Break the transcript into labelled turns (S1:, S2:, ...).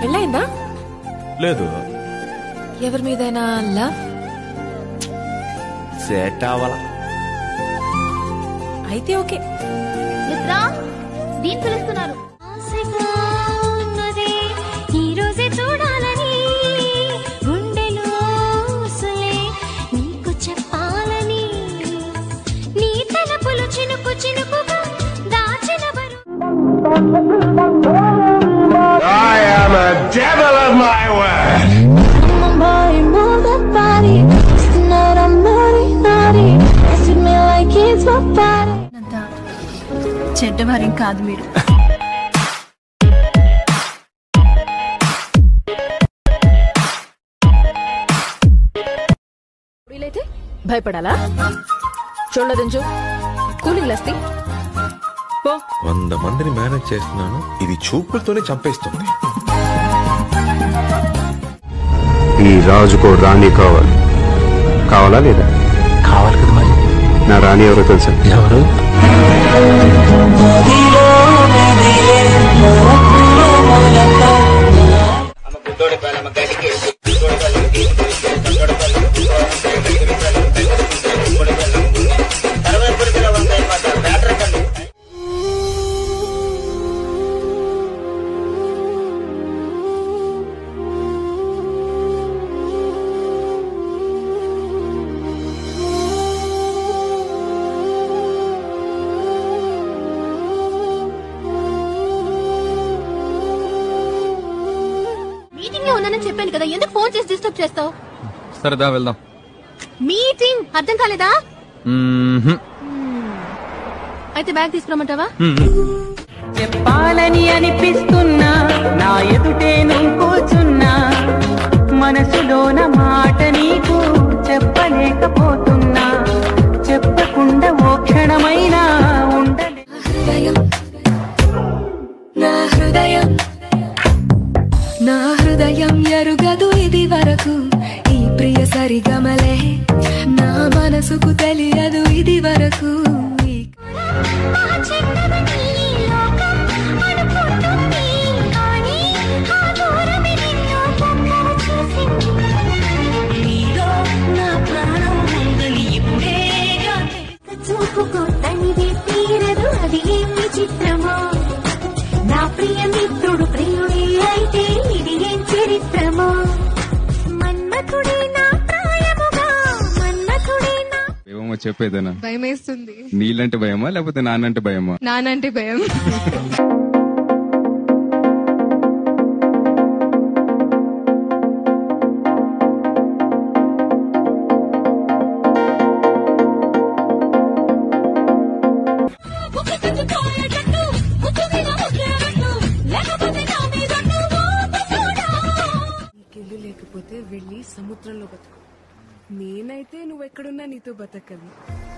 S1: పెళ్ళైందా
S2: లేదు
S1: ఎవరి మీదైనా లవ్
S2: సెట్ అవ్వాల
S1: అయితే ఓకే
S3: మిత్రా దీని పిలుస్తున్నారు
S4: ఆశగా ఉన్నదే ఈ రోజే చూడాలని గుండెలో ఊసులే నీకు చెప్పాలని నీ తలపులు చినుకు చినుకుగా దాచిన బరు
S5: I am a devil of my word.
S4: body, move that body. Tonight I'm naughty, naughty. Kiss me like it's my body.
S6: అంత చెడ్డవారేం కాదు మీరు
S1: వీలైతే భయపడాలా చూడదంచు కూలింగ్ లస్తి పో
S2: వంద మందిని మేనేజ్ చేస్తున్నాను ఇది చూపులతోనే చంపేస్తుంది
S7: ఈ రాజుకో రాణి కావాలి కావాలా లేదా
S8: కావాలి కదా మరి
S7: నా రాణి ఎవరో తెలుసా
S8: ఎవరు
S3: మీటింగ్ లో ఉన్నానని చెప్పాను కదా ఎందుకు ఫోన్ చేసి డిస్టర్బ్ చేస్తావు
S8: సరదా వెళ్దాం
S3: మీటింగ్ అర్థం కాలేదా అయితే బ్యాగ్ తీసుకురమ్మంటావా
S9: చెప్పాలని అనిపిస్తున్నా నా ఎదుటే నువ్వు కూర్చున్నా మనసులోన మాట నీకు చెప్పలేకపోతున్నా చెప్పకుండా ఓ క్షణమైనా ఉండలే
S1: హృదయం నా హృదయం నా హృదయం ఎరుగదు ఇది వరకు ఈ ప్రియ సరిగమలే నా మనసుకు తెలియదు ఇది వరకు ఈ
S4: ఆ చిన్నదని ఈ లోకం అనుకుంటుంది కానీ ఆ దూరమే నిన్ను పక్కన చూసింది నీలో నా ప్రాణం ఉందని ఇప్పుడేగా చూపుకో తనివి తీరదు అది ఏమి చిత్రమో నా ప్రియ మిత్రుడు ప్రియుడే అయితే ఇది ఏం చరిత్రమో మన్మథుడే నా ప్రాయముగా మన్మథుడే నా
S8: ఏమో చెప్పేదేనా
S1: భయం వేస్తుంది
S8: నీళ్ళంటే భయమా లేకపోతే నాన్నంటే భయమా
S1: నానంటే భయం నీకెళ్ళు లేకపోతే వెళ్ళి సముద్రంలో బతుకు నేనైతే నువ్వెక్కడున్నా నీతో బతకను